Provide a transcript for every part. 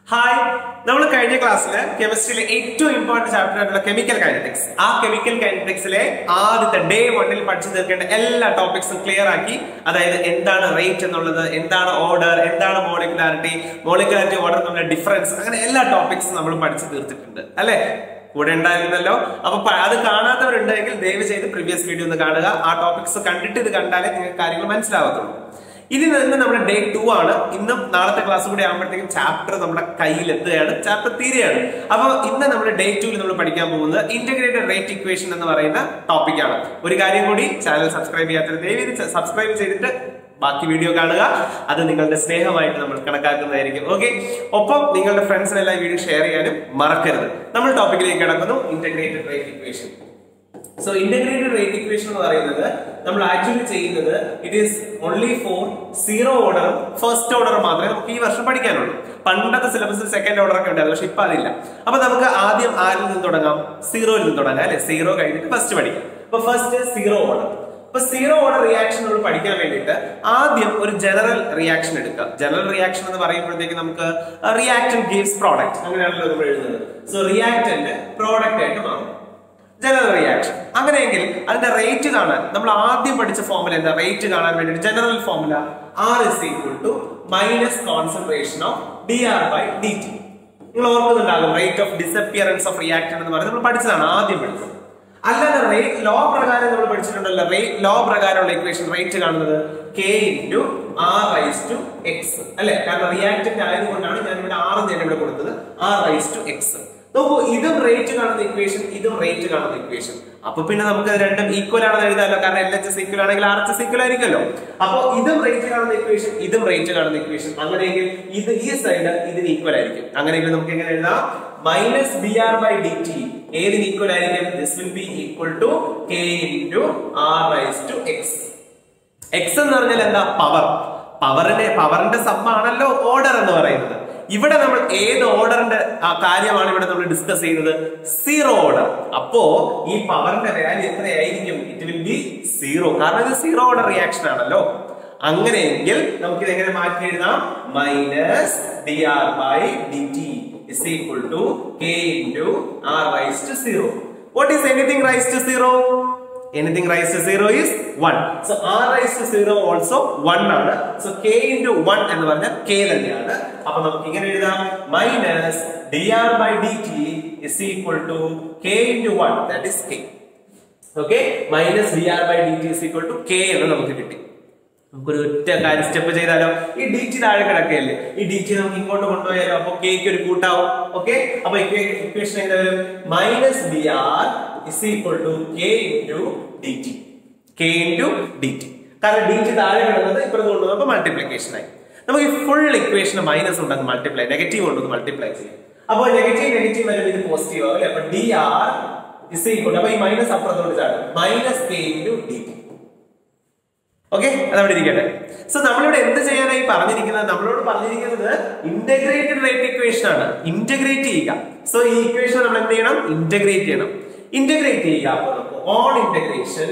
Hi നമ്മൾ കഴിഞ്ഞ ക്ലാസ്സിൽ കെമിസ്ട്രിയിലെ ഏറ്റവും ഇമ്പോർട്ടന്റ് ചാപ്റ്റർ ആയിട്ടുള്ള കെമിക്കൽ കൈനറ്റിക്സ് ആ കെമിക്കൽ കൈനറ്റിക്സിലെ ആദ്യത്തെ ഡേ വണ്ണിൽ പഠിച്ചു തീർക്കേണ്ട എല്ലാ ടോപ്പിക്സും ക്ലിയർ ആക്കി അതായത് എന്താണ് റേറ്റ് എന്നുള്ളത് എന്താണ് ഓർഡർ എന്താണ് മോളിക്കുലാരിറ്റി മോളിക്കുലാരിറ്റി ഓർഡർ എന്നുള്ള ഡിഫറൻസ് അങ്ങനെ എല്ലാ ടോപ്പിക്സും നമ്മൾ പഠിച്ചു തീർത്തിട്ടുണ്ട് അല്ലേ കൂടെ ഉണ്ടായിരുന്നല്ലോ അപ്പൊ പ- അത് കാണാത്തവരുണ്ടെങ്കിൽ ദയവ് ചെയ്ത് പ്രീവിയസ് വീഡിയോ ഒന്ന് കാണുക ആ ടോപ്പിക്സ് കണ്ടിട്ട് ഇത് കണ്ടാലേ നിങ്ങൾക്ക് കാര്യങ്ങൾ മനസ്സിലാവത്തുള്ളൂ ഇനി നിന്ന് നമ്മുടെ ഡേ ടു ആണ് ഇന്നും നാളത്തെ ക്ലാസ് കൂടി ആകുമ്പോഴത്തേക്കും ചാപ്റ്റർ നമ്മുടെ കയ്യിൽ എത്തുകയാണ് ചാപ്റ്റർ തീരെയാണ് അപ്പൊ ഇന്ന് നമ്മുടെ ഡേ ടുവിൽ നമ്മൾ പഠിക്കാൻ പോകുന്നത് ഇന്റഗ്രേറ്റഡ് റേറ്റ് ഇക്വേഷൻ എന്ന് പറയുന്ന ടോപ്പിക്കാണ് ഒരു കാര്യം കൂടി ചാനൽ സബ്സ്ക്രൈബ് ചെയ്യാത്ത ദയവ് സബ്സ്ക്രൈബ് ചെയ്തിട്ട് ബാക്കി വീഡിയോ കാണുക അത് നിങ്ങളുടെ സ്നേഹമായിട്ട് നമ്മൾ കണക്കാക്കുന്നതായിരിക്കും ഓക്കെ ഒപ്പം നിങ്ങളുടെ ഫ്രണ്ട്സിനെല്ലാം വീഡിയോ ഷെയർ ചെയ്യാനും മറക്കരുത് നമ്മൾ ടോപ്പിക്കിലേക്ക് കിടക്കുന്നു integrated rate equation so integrated rate equation എന്ന് പറയുന്നത് നമ്മൾ ആക്ച്വലി ചെയ്യുന്നത് it is only for zero ഓർഡറും ഫസ്റ്റ് ഓർഡറും മാത്രമേ നമുക്ക് ഈ വർഷം പഠിക്കാനുള്ളൂ പണ്ടത്തെ സിലബസിൽ സെക്കൻഡ് ഓർഡർ ഒക്കെ ഉണ്ടായിരുന്നു പക്ഷെ ഇപ്പൊ അതില്ല അപ്പൊ നമുക്ക് ആദ്യം ആരിൽ നിന്ന് തുടങ്ങാം സീറോയിൽ നിന്ന് തുടങ്ങാം അല്ലെ സീറോ കഴിഞ്ഞിട്ട് ഫസ്റ്റ് പഠിക്കാം അപ്പൊ ഫസ്റ്റ് സീറോ ഓർഡർ അപ്പൊ സീറോ ഓർഡർ റിയാക്ഷൻ നമ്മൾ പഠിക്കാൻ വേണ്ടിയിട്ട് ആദ്യം ഒരു ജനറൽ റിയാക്ഷൻ എടുക്കുക ജനറൽ റിയാക്ഷൻ എന്ന് പറയുമ്പോഴത്തേക്ക് നമുക്ക് റിയാക്ടൻ ഗീവ്സ് പ്രോഡക്റ്റ് അങ്ങനെയാണല്ലോ നമ്മൾ എഴുതുന്നത് സോ റിയാക്ടന്റ് പ്രോഡക്റ്റ് ആയിട്ട് മാറും ജനറൽ റിയാക്ഷൻ അങ്ങനെയെങ്കിൽ അതിന്റെ റേറ്റ് കാണാൻ നമ്മൾ ആദ്യം പഠിച്ച ഫോമുല എന്താ റേറ്റ് കാണാൻ വേണ്ടിയിട്ട് general formula R is equal to minus concentration of D R by D T നിങ്ങൾ ഓർക്കുന്നുണ്ടാകും rate of disappearance of reaction എന്ന് പറയുന്നത് നമ്മൾ പഠിച്ചതാണ് ആദ്യം പഠിച്ചത് അല്ലാതെ റേറ്റ് ലോ പ്രകാരം നമ്മൾ പഠിച്ചിട്ടുണ്ടല്ലോ റേറ്റ് ലോ പ്രകാരമുള്ള ഇക്വേഷൻ റേറ്റ് കാണുന്നത് K into R raise to X അല്ലെ കാരണം റിയാക്ടന്റ് ആയതുകൊണ്ടാണ് ഞാൻ ഇവിടെ ആറ് ഞാൻ ഇവിടെ കൊടുത്തത് ആർ റൈസ് ടു എക്സ് നോക്കൂ ഇതും റേറ്റ് കാണുന്ന ഇക്വേഷൻ ഇതും റേറ്റ് കാണുന്ന ഇക്വേഷൻ അപ്പൊ പിന്നെ നമുക്ക് ഇത് രണ്ടും ഈക്വൽ ആണെന്ന് എഴുതാമല്ലോ കാരണം എൽ എച്ച് എസ് ഈക്വൽ ആണെങ്കിൽ ആർ എച്ച് എസ് ഈക്വൽ ആയിരിക്കുമല്ലോ അപ്പൊ ഇതും റേറ്റ് കാണുന്ന ഇക്വേഷൻ ഇതും റേറ്റ് കാണുന്ന ഇക്വേഷൻ അങ്ങനെയെങ്കിൽ ഇത് ഈ സൈഡ് ഇതിന് ഈക്വൽ ആയിരിക്കും അങ്ങനെയെങ്കിൽ നമുക്ക് എങ്ങനെ എഴുതാം minus B R by D T ഏതിന് ഈക്വൽ ആയിരിക്കും this will be equal to K into R raise to X X എന്ന് പറഞ്ഞാൽ എന്താ പവർ പവറിന്റെ പവറിന്റെ സമ്മാണല്ലോ ഓർഡർ എന്ന് പറയുന്നത് ഇവിടെ നമ്മൾ ഏത് ഓർഡറിന്റെ ആ കാര്യമാണ് ഇവിടെ നമ്മൾ ഡിസ്കസ് ചെയ്യുന്നത് സീറോ ഓർഡർ അപ്പോ ഈ പവറിന്റെ വാല്യൂ എത്രയായിരിക്കും ഇറ്റ് വിൽ ബി സീറോ കാരണം ഇത് സീറോ ഓർഡർ റിയാക്ഷൻ ആണല്ലോ അങ്ങനെയെങ്കിൽ നമുക്ക് ഇത് എങ്ങനെ മാറ്റി എഴുതാം minus D R by D T is equal to K into R raise to zero what is anything raise to zero anything raised to 0 is 1 so r raised to 0 also 1 ആണ് so k into 1 എന്ന് പറഞ്ഞാൽ k തന്നെയാണ് അപ്പൊ നമുക്ക് ഇങ്ങനെ എഴുതാം minus dr by dt is equal to k into 1 that is k okay minus dr by dt is equal to k എന്ന് നമുക്ക് കിട്ടി നമുക്കൊരു ഒറ്റ കാര്യം സ്റ്റെപ്പ് ചെയ്താലോ ഈ ഡി ടി താഴെ കിടക്കുകയല്ലേ ഈ ഡി ടി നമുക്ക് ഇങ്ങോട്ട് കൊണ്ടുപോയാലോ അപ്പൊ കേക്ക് ഒരു കൂട്ടാവും ഓക്കെ അപ്പൊ ഇക്വേഷൻ എങ്ങനെ വരും minus B R is equal to K into D T K into D T കാരണം ഡി ടി താഴെ കിടന്നത് ഇപ്പുറത്ത് കൊണ്ടുവന്നപ്പോൾ മൾട്ടിപ്ലിക്കേഷൻ ആയി നമുക്ക് ഈ ഫുൾ ഇക്വേഷൻ മൈനസ് ഉണ്ടെന്ന് മൾട്ടിപ്ലൈ നെഗറ്റീവ് ഉണ്ടെന്ന് മൾട്ടിപ്ലൈ ചെയ്യും അപ്പോൾ നെഗറ്റീവ് നെഗറ്റീവ് വരുമ്പോൾ ഇത് പോസിറ്റീവ് ആവും അല്ലേ അപ്പൊ ഡി ആർ ഇസ് ഈക്വൽ അപ്പൊ ഈ മൈനസ് അപ്പുറത്തോട്ട് ചാടും minus K into D T okay അതവിടെ ഇരിക്കട്ടെ സോ നമ്മളിവിടെ എന്ത് ചെയ്യാനായി പറഞ്ഞിരിക്കുന്നത് നമ്മളോട് പറഞ്ഞിരിക്കുന്നത് ഇന്റഗ്രേറ്റഡ് റേറ്റ് ഇക്വേഷൻ ആണ് ഇന്റഗ്രേറ്റ് ചെയ്യുക സോ ഈ ഇക്വേഷൻ നമ്മൾ എന്ത് ചെയ്യണം ഇന്റഗ്രേറ്റ് ചെയ്യണം ഇന്റഗ്രേറ്റ് ചെയ്യുക അപ്പോൾ നമുക്ക് ഓൺ ഇന്റഗ്രേഷൻ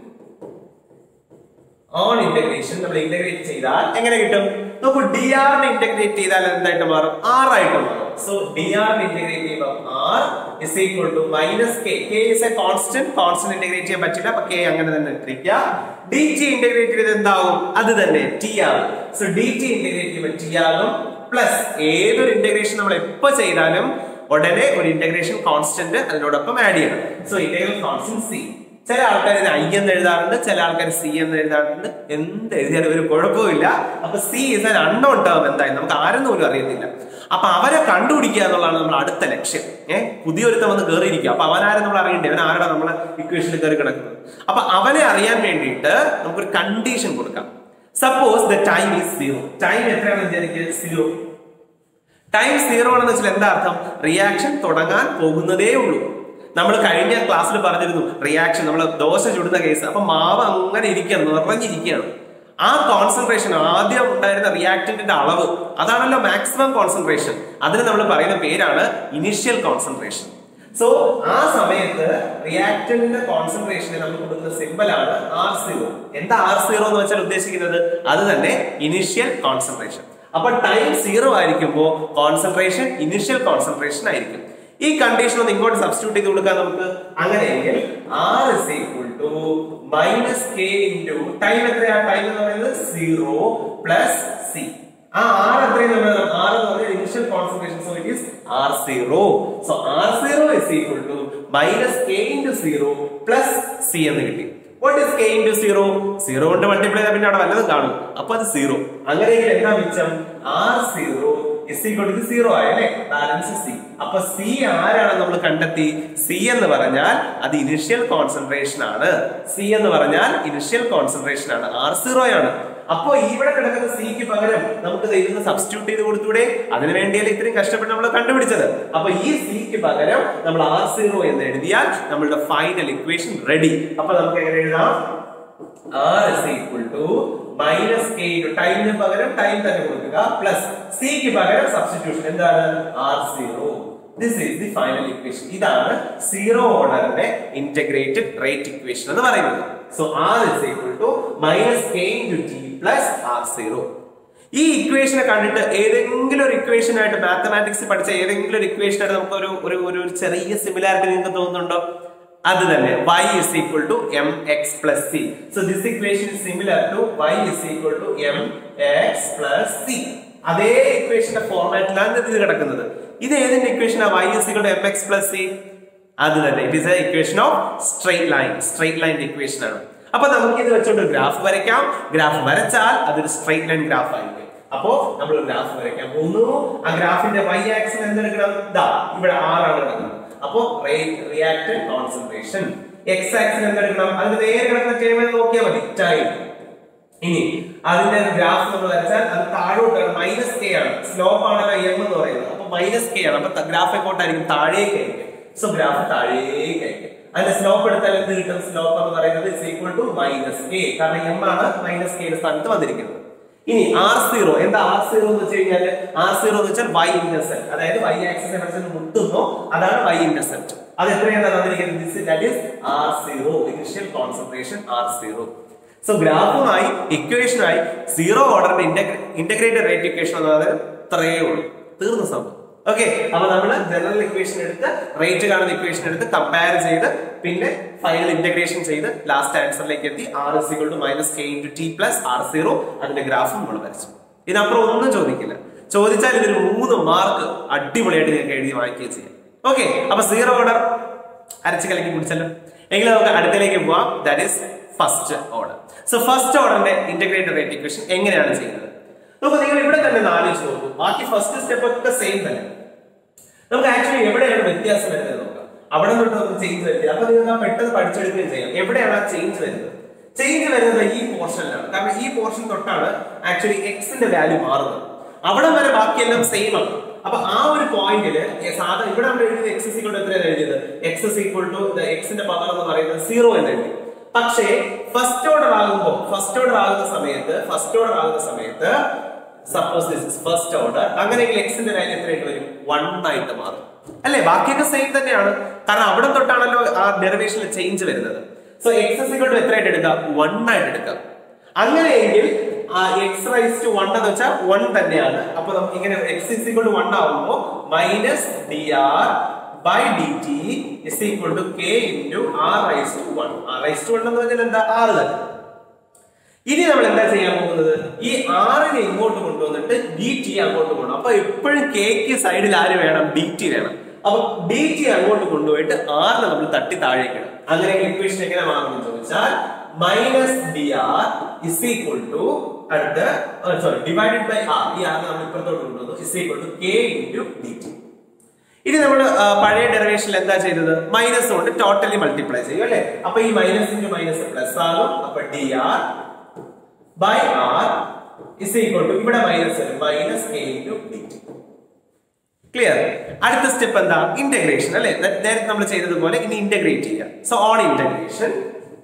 ഓൺ ഇന്റഗ്രേഷൻ നമ്മൾ ഇന്റഗ്രേറ്റ് ചെയ്താൽ എങ്ങനെ കിട്ടും നോക്കൂ ഡി ആറിന് ഇന്റഗ്രേറ്റ് ചെയ്താൽ എന്തായിട്ട് മാറും ആർ ആയിട്ട് മാറും സോ ഡി ആറിന് ഇന്റഗ്രേറ്റ് ചെയ്യുമ്പോൾ R is equal to minus K K is a constant constant integrate ചെയ്യാൻ പറ്റില്ല അപ്പൊ കെ അങ്ങനെ തന്നെ ഇട്ടിരിക്കുക ഡി ടി ഇന്റഗ്രേറ്റ് ചെയ്ത് എന്താവും അത് തന്നെ ടി ആകും സോ ഡി ടി ഇന്റഗ്രേറ്റ് ചെയ്യുമ്പോൾ ടി ആകും പ്ലസ് ഏതൊരു ഇന്റഗ്രേഷൻ നമ്മൾ എപ്പോ ചെയ്താലും ഉടനെ ഒരു ഇന്റഗ്രേഷൻ കോൺസ്റ്റന്റ് അതിനോടൊപ്പം ആഡ് ചെയ്യണം സോ ഇന്റഗ്രൽ കോൺസ്റ്റന്റ് സി ചില ആൾക്കാർ ഇത് ഐ എന്ന് എഴുതാറുണ്ട് ചില ആൾക്കാർ സി എന്ന് എഴുതാറുണ്ട് എന്ത് എഴുതിയാലും ഒരു കുഴപ്പമില്ല അപ്പൊ C is an unknown term എന്തായാലും നമുക്ക് ആരെന്ന് പോലും അറിയത്തില്ല അപ്പൊ അവരെ കണ്ടുപിടിക്കുക എന്നുള്ളതാണ് നമ്മൾ അടുത്ത ലക്ഷ്യം ഏഹ് പുതിയൊരുത്തം വന്ന് കയറിയിരിക്കുക അപ്പൊ അവനാരെ നമ്മൾ അറിയണ്ടേ അവൻ ആരുടെ നമ്മളെ ഇക്വേഷനിൽ കയറി കിടക്കുന്നത് അപ്പൊ അവനെ അറിയാൻ വേണ്ടിയിട്ട് നമുക്കൊരു കണ്ടീഷൻ കൊടുക്കാം suppose the time is zero time എത്രയാണെന്ന് വിചാരിക്കുക സീറോ ടൈം സീറോ ആണെന്ന് വെച്ചാൽ എന്താ അർത്ഥം റിയാക്ഷൻ തുടങ്ങാൻ പോകുന്നതേ ഉള്ളൂ നമ്മൾ കഴിഞ്ഞ ക്ലാസ്സിൽ പറഞ്ഞിരുന്നു റിയാക്ഷൻ നമ്മൾ ദോശ ചുടുന്ന കേസ് അപ്പൊ മാവ് അങ്ങനെ ഇരിക്കുകയാണ് നിറഞ്ഞിരിക്കുകയാണ് ആ കോൺസെൻട്രേഷൻ ആദ്യം ഉണ്ടായിരുന്ന റിയാക്ടന്റിന്റെ അളവ് അതാണല്ലോ മാക്സിമം കോൺസെൻട്രേഷൻ അതിന് നമ്മൾ പറയുന്ന പേരാണ് ഇനിഷ്യൽ കോൺസെൻട്രേഷൻ സോ ആ സമയത്ത് റിയാക്ടന്റിന്റെ കോൺസെൻട്രേഷന് നമ്മൾ കൊടുക്കുന്ന സിമ്പൽ ആണ് ആർ സീറോ എന്താ ആർ സീറോ എന്ന് വെച്ചാൽ ഉദ്ദേശിക്കുന്നത് അത് തന്നെ ഇനിഷ്യൽ കോൺസെൻട്രേഷൻ അപ്പൊ ടൈം സീറോ ആയിരിക്കുമ്പോൾ കോൺസെൻട്രേഷൻ ഇനിഷ്യൽ കോൺസെൻട്രേഷൻ ആയിരിക്കും ഈ കണ്ടീഷൻ ഒന്ന് ഇങ്ങോട്ട് സബ്സ്റ്റിറ്റ്യൂട്ട് ചെയ്ത് കൊടുക്കാം നമുക്ക് അങ്ങനെയെങ്കിൽ R is equal to minus K into time എത്രയാ ടൈം എന്ന് പറയുന്നത് സീറോ പ്ലസ് സി ആ ആർ എത്രയും നമ്മൾ ആർ എന്ന് പറഞ്ഞാൽ initial concentration so it is R zero so R zero is equal to minus K into zero plus C എന്ന് കിട്ടി what is K into zero zero കൊണ്ട് മൾട്ടിപ്ലൈ ചെയ്താൽ പിന്നെ അവിടെ വല്ലതും കാണും അപ്പൊ അത് സീറോ അങ്ങനെയെങ്കിൽ എന്താ മിച്ചം R zero is equal to zero ആയല്ലേ ബാലൻസ് സി അപ്പൊ സി ആരാണ് നമ്മൾ കണ്ടെത്തി സി എന്ന് പറഞ്ഞാൽ അത് ഇനിഷ്യൽ കോൺസെൻട്രേഷൻ ആണ് സി എന്ന് പറഞ്ഞാൽ ഇനിഷ്യൽ കോൺസെൻട്രേഷൻ ആണ് ആർ സീറോ ആണ് അപ്പോ ഇവിടെ കിടക്കുന്ന സിക്ക് പകരം നമുക്ക് ദേ ഇതൊന്ന് സബ്സ്റ്റിറ്റ്യൂട്ട് ചെയ്ത് കൊടുത്തൂടെ അതിനു വേണ്ടിയല്ലേ ഇത്രയും കഷ്ടപ്പെട്ട് നമ്മൾ കണ്ടുപിടിച്ചത് അപ്പൊ ഈ സിക്ക് പകരം നമ്മൾ ആർ സീറോ എന്ന് എഴുതിയാൽ നമ്മളുടെ ഫൈനൽ ഇക്വേഷൻ റെഡി അപ്പൊ നമുക്ക് എങ്ങനെ എഴുതാം R is equal to minus K ടൈമിന് പകരം ടൈം തന്നെ കൊടുക്കുക പ്ലസ് സിക്ക് പകരം സബ്സ്റ്റിറ്റ്യൂഷൻ എന്താണ് R zero this is the final equation ഇതാണ് സീറോ ഓർഡറിന്റെ ഇന്റഗ്രേറ്റഡ് റേറ്റ് ഇക്വേഷൻ എന്ന് പറയുന്നത് so R is equal to minus K into T plus R zero ഈ ഇക്വേഷനെ കണ്ടിട്ട് ഏതെങ്കിലും ഒരു ഇക്വേഷൻ ആയിട്ട് മാത്തമാറ്റിക്സ് പഠിച്ച ഏതെങ്കിലും ഒരു ഇക്വേഷൻ ആയിട്ട് നമുക്ക് ഒരു ഒരു ഒരു ഒരു ചെറിയ സിമിലാരിറ്റി നിങ്ങൾക്ക് തോന്നുന്നുണ്ടോ അത് തന്നെ y is equal to mx plus c. So this equation is similar to y is equal to mx plus c. അതേ ഇക്വേഷന്റെ ഫോർമാറ്റിലാണ് ഇത് കിടക്കുന്നത് ഇത് ഏതിന്റെ ഇക്വേഷനാ y is equal to mx plus c? അത് തന്നെ it is a equation of straight line straight line equation ആണ് അപ്പൊ നമുക്ക് ഇത് വെച്ചോണ്ട് ഗ്രാഫ് വരയ്ക്കാം ഗ്രാഫ് വരച്ചാൽ അതൊരു സ്ട്രെയിറ്റ് ലൈൻ ഗ്രാഫ് ആയിരിക്കും അപ്പോ നമ്മൾ ഗ്രാഫ് വരയ്ക്കാൻ പോകുന്നു ആ ഗ്രാഫിന്റെ y ആക്സിൽ എന്തെടുക്കണം ദാ ഇവിടെ ആറാണ് കിടക്കുന്നത് അപ്പോ റിയാക്ടൻ കോൺസെൻട്രേഷൻ എക്സ് ആക്സിൽ എന്തെടുക്കണം അതിന് നേരെ കിടക്കുന്ന ടേം നോക്കിയാൽ മതി ടൈം ഇനി അതിന്റെ ഗ്രാഫ് നമ്മൾ വരച്ചാൽ അത് താഴോട്ടാണ് മൈനസ് കെ ആണ് സ്ലോപ്പ് ആണല്ലോ എം എന്ന് പറയുന്നത് അപ്പൊ മൈനസ് കെ ആണ് അപ്പൊ ഗ്രാഫ് എങ്ങോട്ടായിരിക്കും താഴേക്ക് ആയിരിക്കും സോ ഗ്രാഫ് താഴേക്ക് ആയിരിക്കും അതിന്റെ സ്ലോപ്പ് എടുത്താൽ എന്ത് കിട്ടും സ്ലോപ്പ് എന്ന് പറയുന്നത് is equal to minus K കാരണം എം ആണ് മൈനസ് കെയുടെ സ്ഥാനത്ത് വന്നിരിക്കുന്നത് ഇനി ആർ സീറോ എന്താ ആർ സീറോ എന്ന് വെച്ച് കഴിഞ്ഞാൽ ആർ സീറോ എന്ന് വെച്ചാൽ വൈ ഇന്റർസെപ്റ്റ് അതായത് വൈ ആക്സിനെ വെച്ച് മുട്ടുന്നു അതാണ് വൈ ഇന്റർസെപ്റ്റ് അത് എത്രയാണ് തന്നിരിക്കുന്നത് that is R zero initial concentration R zero so ഗ്രാഫുമായി ഇക്വേഷനായി സീറോ ഓർഡറിന്റെ ഇന്റഗ്രേറ്റഡ് റേറ്റ് ഇക്വേഷൻ എന്ന് പറയുന്നത് ഇത്രയേ ഉള്ളൂ തീർന്ന സംഭവം ഓക്കെ അപ്പൊ നമ്മൾ ജനറൽ ഇക്വേഷൻ എടുത്ത് റേറ്റ് കാണുന്ന ഇക്വേഷൻ എടുത്ത് കമ്പയർ ചെയ്ത് പിന്നെ ഫൈനൽ ഇന്റഗ്രേഷൻ ചെയ്ത് ലാസ്റ്റ് ആൻസറിലേക്ക് എത്തി R is equal to minus K into T plus R zero അതിന്റെ ഗ്രാഫും നമ്മൾ വരച്ചു ഇതിനപ്പുറം ഒന്നും ചോദിക്കില്ല ചോദിച്ചാൽ ഇതിന് മൂന്ന് മാർക്ക് അടിപൊളിയായിട്ട് നിങ്ങൾക്ക് എഴുതി വാങ്ങിക്കുകയും ചെയ്യാം ഓക്കെ അപ്പൊ സീറോ ഓർഡർ അരച്ച് കലക്കി കുടിച്ചല്ലോ എങ്കിലും നമുക്ക് അടുത്തലേക്ക് പോവാം that is first order so first ഓർഡറിന്റെ ഇന്റഗ്രേറ്റഡ് റേറ്റ് ഇക്വേഷൻ എങ്ങനെയാണ് ചെയ്യുന്നത് നമുക്ക് നിങ്ങൾ ഇവിടെ തന്നെ ഒന്ന് ആലോചിച്ച് നോക്കൂ ബാക്കി ഫസ്റ്റ് സ്റ്റെപ്പ് ഒക്കെ സെയിം തന്നെ നമുക്ക് ആക്ച്വലി എവിടെയാണ് വ്യത്യാസം വരുന്നത് നോക്കാം അവിടെ തൊട്ട് നമുക്ക് ചേഞ്ച് വരുന്നത് അപ്പൊ നിങ്ങൾക്ക് ആ പെട്ടെന്ന് പഠിച്ചെടുക്കുകയും ചെയ്യാം എവിടെയാണ് ആ ചേഞ്ച് വരുന്നത് ചേഞ്ച് വരുന്നത് ഈ പോർഷനിലാണ് കാരണം ഈ പോർഷൻ തൊട്ടാണ് ആക്ച്വലി എക്സിന്റെ വാല്യൂ മാറുന്നത് അവിടെ വരെ ബാക്കിയെല്ലാം സെയിം ആണ് അപ്പൊ ആ ഒരു പോയിന്റില് സാധാരണ ഇവിടെ നമ്മൾ എഴുതിയത് എക്സ് ഈക്വൾ ടു എത്രയാണ് എഴുതിയത് എക്സ് ഈക്വൾ ടു എക്സിന്റെ പവർ എന്ന് പറയുന്നത് സീറോ എന്ന് എഴുതി പക്ഷേ ഫസ്റ്റ് ഓർഡർ ആകുമ്പോൾ ഫസ്റ്റ് ഓർഡർ ആകുന്ന സമയത്ത് ഫസ്റ്റ് ഓർഡർ ആകുന്ന സമയത്ത് suppose this is first order അങ്ങനെയെങ്കിൽ എക്സിന്റെ വാല്യൂ എത്രയായിട്ട് വരും വൺ ആയിട്ട് മാറും അല്ലെ ബാക്കിയൊക്കെ സെയിം തന്നെയാണ് കാരണം അവിടെ തൊട്ടാണല്ലോ ആ ഡെറിവേഷനിൽ ചേഞ്ച് വരുന്നത് സോ എക്സ് ഇക്വൾ എത്രയായിട്ട് എടുക്കാം വൺ ആയിട്ട് എടുക്കാം അങ്ങനെയെങ്കിൽ എക്സ് റൈസ് ടു വൺ എന്ന് വെച്ചാൽ വൺ തന്നെയാണ് അപ്പൊ നമുക്ക് ഇങ്ങനെ X is equal to one ആവുമ്പോൾ minus D R by D T is equal to K into R raise to one R raise to one എന്ന് പറഞ്ഞാൽ എന്താ ആറ് തന്നെ ഇനി നമ്മൾ എന്താ ചെയ്യാൻ പോകുന്നത് ഈ ആറിനെ ഇങ്ങോട്ട് കൊണ്ടുവന്നിട്ട് ഡി ടി അങ്ങോട്ട് കൊണ്ടുപോകണം അപ്പൊ എപ്പോഴും കെക്ക് സൈഡിൽ ആര് വേണം ഡി ടി വേണം അപ്പൊ ഡി ടി അങ്ങോട്ട് കൊണ്ടുപോയിട്ട് ആറിനെ നമ്മൾ തട്ടി താഴേക്ക് ഇടാം അങ്ങനെ ഇക്വേഷൻ എങ്ങനെ മാറുമെന്ന് ചോദിച്ചാൽ minus D r is equal to അടുത്ത് സോറി ഡിവൈഡഡ് ബൈ ആർ ഈ ആർ നമ്മൾ ഇപ്പുറത്തോട്ട് കൊണ്ടുവന്നു is equal to K into D t ഇനി നമ്മൾ പഴയ ഡെറിവേഷനിൽ എന്താ ചെയ്തത് മൈനസ് കൊണ്ട് ടോട്ടലി മൾട്ടിപ്ലൈ ചെയ്യും അല്ലെ അപ്പൊ ഈ മൈനസ് ഇൻറ്റു മൈനസ് പ്ലസ് ആകും അപ്പൊ d R by r is equal to ഇവിടെ മൈനസ് വരും minus K into D t clear അടുത്ത സ്റ്റെപ്പ് എന്താ ഇന്റഗ്രേഷൻ അല്ലെ നേരത്തെ നമ്മൾ ചെയ്തതുപോലെ ഇനി ഇന്റഗ്രേറ്റ് ചെയ്യുക സോ ഓൺ ഇന്റഗ്രേഷൻ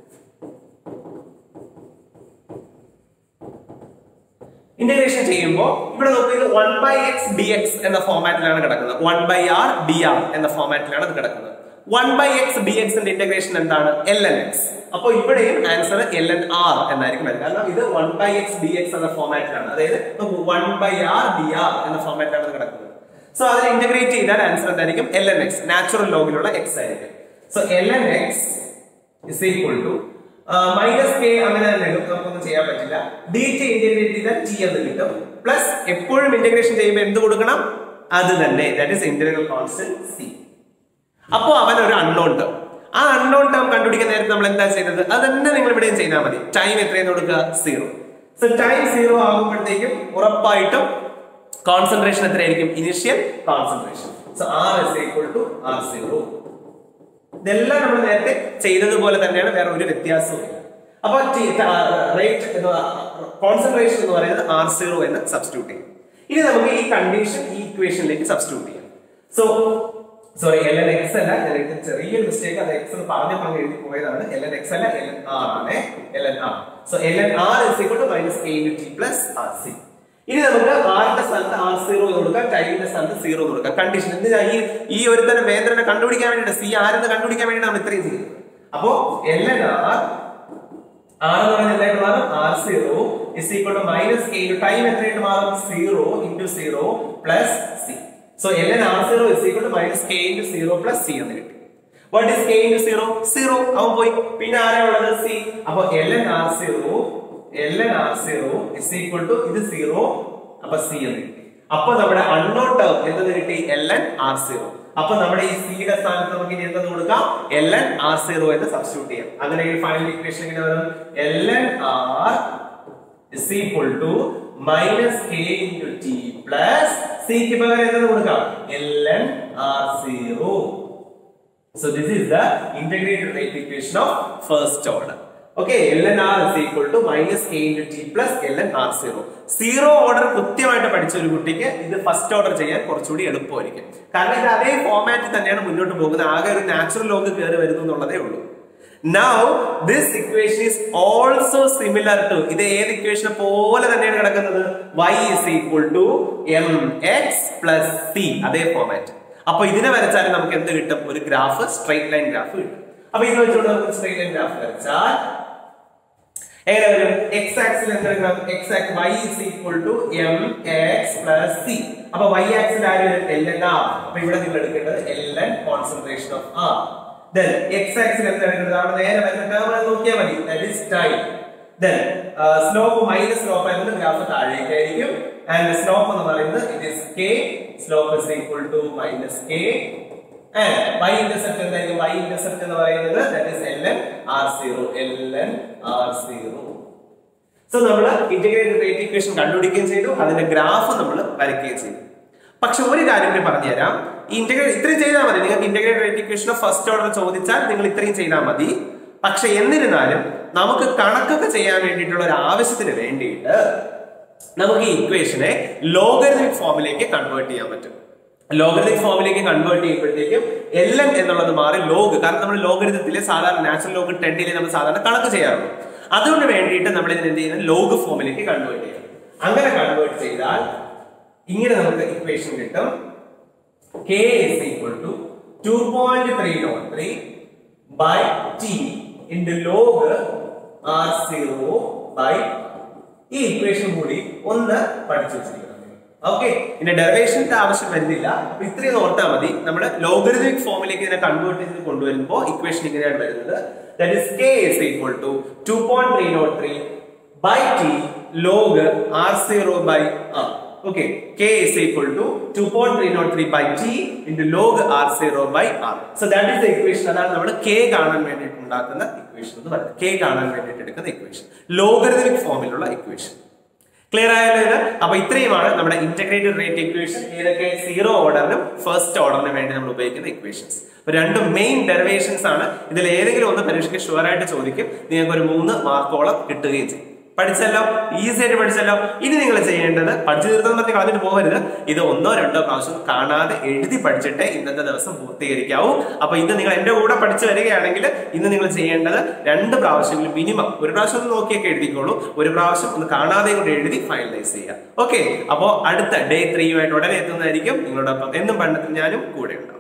ഇന്റഗ്രേഷൻ ചെയ്യുമ്പോൾ ഇവിടെ നോക്കുന്നത് one by x d x എന്ന ഫോമാറ്റിലാണ് കിടക്കുന്നത് one by r d r എന്ന ഫോമാറ്റിലാണ് ഇത് കിടക്കുന്നത് വൺ ബൈ എക്സ് ഡി എക്സിന്റെ ഇന്റഗ്രേഷൻ എന്താണ് എൽ എൻ എക്സ് അപ്പൊ ഇവിടെയും ആൻസർ എൽ എൻ ആർ എന്നായിരിക്കും വരിക കാരണം ഇത് one by x d x എന്ന ഫോമാറ്റിലാണ് അതായത് one by r d r എന്ന ഫോമാറ്റിലാണ് ഇത് കിടക്കുന്നത് സോ അതിൽ ഇന്റഗ്രേറ്റ് ചെയ്താൽ ആൻസർ എന്തായിരിക്കും എൽ എൻ എക്സ് നാച്ചുറൽ ലോഗിലുള്ള എക്സ് ആയിരിക്കും so l n x is equal to minus k അങ്ങനെ തന്നെ എടുക്കും നമുക്കൊന്നും ചെയ്യാൻ പറ്റില്ല ഡി ടി ഇന്റഗ്രേറ്റ് ചെയ്താൽ ടി എന്ന് കിട്ടും പ്ലസ് എപ്പോഴും ഇന്റഗ്രേഷൻ ചെയ്യുമ്പോൾ എന്ത് കൊടുക്കണം അത് തന്നെ that is integral constant c അപ്പോ അവൻ ഒരു അൺനോൺ ടേം ആ അൺനോൺ ടേം കണ്ടുപിടിക്കാൻ നേരത്തെ നമ്മൾ എന്താ ചെയ്തത് അത് തന്നെ നിങ്ങൾ ഇവിടെയും ചെയ്താൽ മതി ടൈം എത്രയെന്ന് കൊടുക്കുക സീറോ സോ ടൈം സീറോ ആകുമ്പോഴത്തേക്കും ഉറപ്പായിട്ടും കോൺസെൻട്രേഷൻ എത്രയായിരിക്കും initial concentration so R is equal to r zero ഇതെല്ലാം നമ്മൾ നേരത്തെ ചെയ്തതുപോലെ തന്നെയാണ് വേറെ ഒരു വ്യത്യാസവും ഇല്ല അപ്പൊ റേറ്റ് കോൺസെൻട്രേഷൻ എന്ന് പറയുന്നത് ആർ സീറോ എന്ന് സബ്സ്റ്റിറ്റ്യൂട്ട് ചെയ്യും ഇനി നമുക്ക് ഈ കണ്ടീഷൻ ഈ ഇക്വേഷനിലേക്ക് സബ്സ്റ്റിറ്റ്യൂട്ട് ചെയ്യാം so sorry l n x അല്ല ഞാൻ എഴുതിയ ചെറിയൊരു മിസ്റ്റേക്ക് അത് എക്സ് എന്ന് പറഞ്ഞ പങ്ക് എഴുതി പോയതാണ് എൽ എൻ എക്സ് അല്ല എൽ എൻ ആർ ആണ് l n r so l n r is equal to minus K into T plus r c ഇനി നമുക്ക് ആറിന്റെ സ്ഥാനത്ത് ആർ സീറോ എന്ന് കൊടുക്കാം ടൈമിന്റെ സ്ഥാനത്ത് സീറോ എന്ന് കൊടുക്കാം കണ്ടീഷൻ എന്തിനാ ഈ ഈ ഒരു തന്നെ വേന്ദ്രനെ കണ്ടുപിടിക്കാൻ വേണ്ടിയിട്ട് സി ആരെന്ന് കണ്ടുപിടിക്കാൻ വേണ്ടിയിട്ട് നമ്മൾ ഇത്രയും ചെയ്യുന്നത് അപ്പോ എൽ എൻ ആർ ആർ എന്ന് പറയുന്നത് എന്തായിട്ട് മാറും r zero is equal to minus k time എത്രയായിട്ട് മാറും zero into zero plus c so l n r zero is equal to minus K into zero plus C എന്ന് കിട്ടി what is K into zero zero അവൻ പോയി പിന്നെ ആരാ ഉള്ളത് c അപ്പൊ l n r zero l n r zero is equal to ഇത് zero അപ്പൊ സി എന്ന് കിട്ടി അപ്പൊ നമ്മുടെ അൺനോൺ ടേം എന്തെന്ന് കിട്ടി എൽ എൻ ആർ സീറോ അപ്പൊ നമ്മുടെ ഈ സിയുടെ സ്ഥാനത്ത് നമുക്ക് ഇനി എന്തെന്ന് കൊടുക്കാം എൽ എൻ ആർ സീറോ എന്ന് സബ്സ്റ്റിറ്റ്യൂട്ട് ചെയ്യാം അങ്ങനെ ഈ ഫൈനൽ ഇക്വേഷൻ എങ്ങനെ വരും l n r is equal to minus K into T plus സിക്ക് പകരം എന്തെന്ന് കൊടുക്കാം l n r zero So this is the integrated rate equation of first order. Okay, ln r is equal to minus k into t plus ln r zero. Zero order കൃത്യമായിട്ട് പഠിച്ച ഒരു കുട്ടിക്ക് ഇത് first order ചെയ്യാൻ കുറച്ചുകൂടി എളുപ്പമായിരിക്കും കാരണം ഇത് അതേ ഫോമാറ്റിൽ തന്നെയാണ് മുന്നോട്ട് പോകുന്നത് ആകെ ഒരു നാച്ചുറൽ ലോഗ് കയറി വരുന്നു എന്നുള്ളതേ ഉള്ളൂ now this equation is also similar to ഇത് ഏത് ഇക്വേഷനെ പോലെ തന്നെയാണ് കിടക്കുന്നത് y is equal to m x plus c അതേ ഫോമാറ്റ് അപ്പൊ ഇതിനെ വരച്ചാൽ നമുക്ക് എന്ത് കിട്ടും ഒരു ഗ്രാഫ് സ്ട്രൈറ്റ് ലൈൻ ഗ്രാഫ് കിട്ടും അപ്പൊ ഇത് വെച്ചുകൊണ്ട് നമുക്ക് സ്ട്രൈറ്റ് ലൈൻ ഗ്രാഫ് വരച്ചാൽ എങ്ങനെ വരും എക്സ് ആക്സിൽ എന്ത് എടുക്കണം x axis y is equal to m x plus c അപ്പൊ വൈ ആക്സിൽ ആര് വരും എൽ എൻ ആർ അപ്പൊ ഇവിടെ നിങ്ങൾ എടുക്കേണ്ടത് l n concentration of r then x ആക്സിൽ എന്ത് എടുക്കുന്നത് അവിടെ നേരെ വരുന്ന ടേം നോക്കിയാൽ മതി that is time then slope minus slope ആയതുകൊണ്ട് ഗ്രാഫ് താഴേക്കായിരിക്കും ആൻഡ് സ്ലോപ്പ് എന്ന് പറയുന്നത് it is k slope is equal to minus k and y intercept എന്തായിരിക്കും y ഇന്റർസെപ്റ്റ് എന്ന് പറയുന്നത് that is ln r0 ln r0 so നമ്മൾ integrated rate equation കണ്ടുപിടിക്കുകയും ചെയ്തു അതിന്റെ ഗ്രാഫ് നമ്മൾ വരയ്ക്കുകയും ചെയ്തു പക്ഷെ ഒരു കാര്യം കൂടി പറഞ്ഞുതരാം ഈ ഇന്റഗ്രേറ്റ് ഇത്രയും ചെയ്താൽ മതി നിങ്ങൾക്ക് integrated rate equation first order ചോദിച്ചാൽ നിങ്ങൾ ഇത്രയും ചെയ്താൽ മതി പക്ഷെ എന്നിരുന്നാലും നമുക്ക് കണക്കൊക്കെ ചെയ്യാൻ വേണ്ടിയിട്ടുള്ള ഒരു ആവശ്യത്തിന് വേണ്ടിയിട്ട് നമുക്ക് ഈ ഇക്വേഷനെ ലോഗരിതമിക് ഫോമിലേക്ക് കൺവേർട്ട് ചെയ്യാൻ പറ്റും ലോഗരിതമിക് ഫോമിലേക്ക് കൺവേർട്ട് ചെയ്യുമ്പോഴത്തേക്കും എൽ എൻ എന്നുള്ളത് മാറി ലോഗ് കാരണം നമ്മൾ ലോഗരിതത്തിലെ സാധാരണ നാച്ചുറൽ ലോഗ് ടെന്നിലെ നമ്മൾ സാധാരണ കണക്ക് ചെയ്യാറുള്ളൂ അതുകൊണ്ട് വേണ്ടിയിട്ട് നമ്മൾ ഇതിന് എന്ത് ചെയ്യുന്നത് ലോഗ് ഫോമിലേക്ക് കൺവേർട്ട് ചെയ്യണം അങ്ങനെ കൺവേർട്ട് ചെയ്താൽ ഇങ്ങനെ നമുക്ക് ഇക്വേഷൻ കിട്ടും k is equal to two point three nought three by t into log r zero by ഈ ഇക്വേഷൻ കൂടി ഒന്ന് പഠിച്ചു വെച്ചിരിക്കണം ഓക്കെ ഇതിന്റെ ഡെറിവേഷന്റെ ആവശ്യം വരുന്നില്ല അപ്പൊ ഇത്രയും ഓർത്താൽ മതി നമ്മുടെ ലോഗരിതമിക് ഫോമിലേക്ക് ഇതിനെ കൺവേർട്ട് ചെയ്ത് കൊണ്ടുവരുമ്പോൾ ഇക്വേഷൻ ഇങ്ങനെയാണ് വരുന്നത് that is k is equal to two point three nought three by t log r zero by r okay k is equal to two point three nought three by t into log r zero by r so that is the equation അതാണ് നമ്മൾ K കാണാൻ വേണ്ടിയിട്ട് ഉണ്ടാക്കുന്ന equation എന്ന് പറയുന്നത് K കാണാൻ വേണ്ടിയിട്ട് എടുക്കുന്ന ഇക്വേഷൻ ലോഗരിതമിക് ഫോമിലുള്ള ഇക്വേഷൻ ക്ലിയർ ആയല്ലോ ഇത് അപ്പൊ ഇത്രയുമാണ് നമ്മുടെ ഇന്റഗ്രേറ്റഡ് റേറ്റ് ഇക്വേഷൻ ഏതൊക്കെ സീറോ ഓർഡറിനും ഫസ്റ്റ് ഓർഡറിനും വേണ്ടി നമ്മൾ ഉപയോഗിക്കുന്ന ഇക്വേഷൻസ് രണ്ടും മെയിൻ ഡെറിവേഷൻസ് ആണ് ഇതിൽ ഏതെങ്കിലും ഒന്ന് പരീക്ഷയ്ക്ക് ഷുവർ ആയിട്ട് ചോദിക്കും നിങ്ങൾക്ക് ഒരു മൂന്ന് മാർക്കോളം കിട്ടുകയും ചെയ്യും പഠിച്ചല്ലോ ഈസി ആയിട്ട് പഠിച്ചല്ലോ ഇനി നിങ്ങൾ ചെയ്യേണ്ടത് പഠിച്ചു തീർത്തെന്ന് പറഞ്ഞ് കളഞ്ഞിട്ട് പോകരുത് ഇത് ഒന്നോ രണ്ടോ പ്രാവശ്യം കാണാതെ എഴുതി പഠിച്ചിട്ട് ഇന്നത്തെ ദിവസം പൂർത്തീകരിക്കാവൂ അപ്പൊ ഇത് നിങ്ങൾ എന്റെ കൂടെ പഠിച്ചു വരികയാണെങ്കിൽ ഇന്ന് നിങ്ങൾ ചെയ്യേണ്ടത് രണ്ട് പ്രാവശ്യമെങ്കിലും മിനിമം ഒരു പ്രാവശ്യം ഒന്ന് നോക്കിയൊക്കെ എഴുതിക്കോളൂ ഒരു പ്രാവശ്യം ഒന്ന് കാണാതെ കൂടെ എഴുതി ഫൈനലൈസ് ചെയ്യുക ഓക്കെ അപ്പോൾ അടുത്ത ഡേ ത്രീയുമായിട്ട് ഉടനെ എത്തുന്നതായിരിക്കും നിങ്ങളോടൊപ്പം എന്നും പണ്ടത്തിൽ ഞാനും കൂടെ ഉണ്ടാവും